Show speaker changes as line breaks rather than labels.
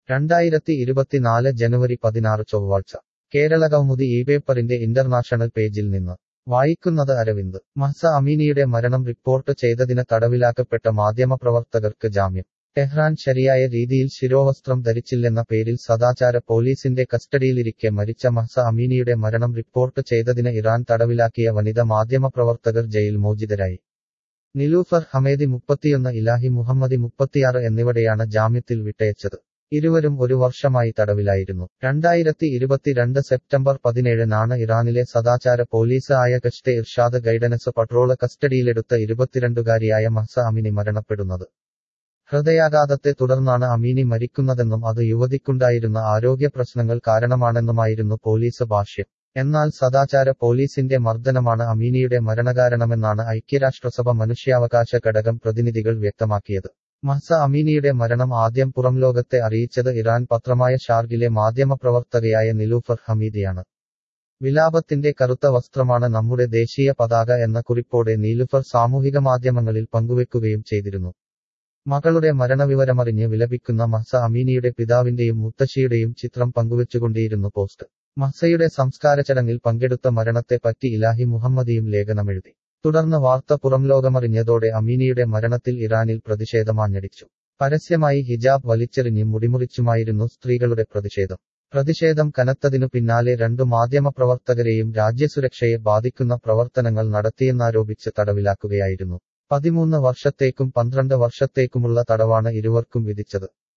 രണ്ടായിരത്തി ഇരുപത്തിനാല് ജനുവരി പതിനാറ് ചൊവ്വാഴ്ച കേരള കൗമുദി ഈ പേപ്പറിന്റെ ഇന്റർനാഷണൽ പേജിൽ നിന്ന് വായിക്കുന്നത് അരവിന്ദ് മഹ്സ അമീനിയുടെ മരണം റിപ്പോർട്ട് ചെയ്തതിന് തടവിലാക്കപ്പെട്ട മാധ്യമപ്രവർത്തകർക്ക് ജാമ്യം ടെഹ്റാൻ ശരിയായ രീതിയിൽ ശിരോവസ്ത്രം ധരിച്ചില്ലെന്ന പേരിൽ സദാചാര പോലീസിന്റെ കസ്റ്റഡിയിലിരിക്കെ മരിച്ച മഹ്സ അമീനിയുടെ മരണം റിപ്പോർട്ട് ചെയ്തതിന് ഇറാൻ തടവിലാക്കിയ വനിത മാധ്യമപ്രവർത്തകർ ജയിൽ മോചിതരായി നിലൂഫർ ഹമേദി മുപ്പത്തിയൊന്ന് ഇലാഹി മുഹമ്മദി മുപ്പത്തിയാറ് എന്നിവരെയാണ് ജാമ്യത്തിൽ വിട്ടയച്ചത് ഇരുവരും ഒരു വർഷമായി തടവിലായിരുന്നു രണ്ടായിരത്തി ഇരുപത്തിരണ്ട് സെപ്റ്റംബർ പതിനേഴിനാണ് ഇറാനിലെ സദാചാര പോലീസ് ആയ കഷ്ടെ ഇർഷാദ് ഗൈഡനസ് പട്രോള് കസ്റ്റഡിയിലെടുത്ത ഇരുപത്തിരണ്ടുകാരിയായ മഹ്സ അമിനി മരണപ്പെടുന്നത് ഹൃദയാഘാതത്തെ തുടർന്നാണ് അമീനി മരിക്കുന്നതെന്നും അത് യുവതിക്കുണ്ടായിരുന്ന ആരോഗ്യ പ്രശ്നങ്ങൾ കാരണമാണെന്നുമായിരുന്നു പോലീസ് ഭാഷ്യം എന്നാൽ സദാചാര പോലീസിന്റെ മർദ്ദനമാണ് അമീനിയുടെ മരണകാരണമെന്നാണ് ഐക്യരാഷ്ട്രസഭ മനുഷ്യാവകാശ ഘടകം പ്രതിനിധികൾ വ്യക്തമാക്കിയത് മഹ്സ അമീനിയുടെ മരണം ആദ്യം പുറംലോകത്തെ അറിയിച്ചത് ഇറാൻ പത്രമായ ഷാർഗിലെ മാധ്യമപ്രവർത്തകയായ നിലൂഫർ ഹമീദിയാണ് വിലാപത്തിന്റെ കറുത്ത വസ്ത്രമാണ് നമ്മുടെ ദേശീയ പതാക എന്ന കുറിപ്പോടെ നീലുഫർ സാമൂഹിക മാധ്യമങ്ങളിൽ പങ്കുവെക്കുകയും ചെയ്തിരുന്നു മകളുടെ മരണവിവരമറിഞ്ഞ് വിലപിക്കുന്ന മഹ്സ അമീനിയുടെ പിതാവിന്റെയും മുത്തശ്ശിയുടെയും ചിത്രം പങ്കുവച്ചുകൊണ്ടേയിരുന്നു പോസ്റ്റ് മഹ്സയുടെ സംസ്കാര ചടങ്ങിൽ പങ്കെടുത്ത മരണത്തെപ്പറ്റി ഇലാഹി മുഹമ്മദിയും ലേഖനമെഴുതി തുടർന്ന് വാർത്ത പുറംലോകമറിഞ്ഞതോടെ അമീനിയുടെ മരണത്തിൽ ഇറാനിൽ പ്രതിഷേധമാഞ്ഞടിച്ചു പരസ്യമായി ഹിജാബ് വലിച്ചെറിഞ്ഞും മുടിമുറിച്ചുമായിരുന്നു സ്ത്രീകളുടെ പ്രതിഷേധം പ്രതിഷേധം കനത്തതിനു പിന്നാലെ രണ്ടു മാധ്യമപ്രവർത്തകരെയും രാജ്യസുരക്ഷയെ ബാധിക്കുന്ന പ്രവർത്തനങ്ങൾ നടത്തിയെന്നാരോപിച്ച് തടവിലാക്കുകയായിരുന്നു പതിമൂന്ന് വർഷത്തേക്കും പന്ത്രണ്ട് വർഷത്തേക്കുമുള്ള തടവാണ് ഇരുവർക്കും വിധിച്ചത്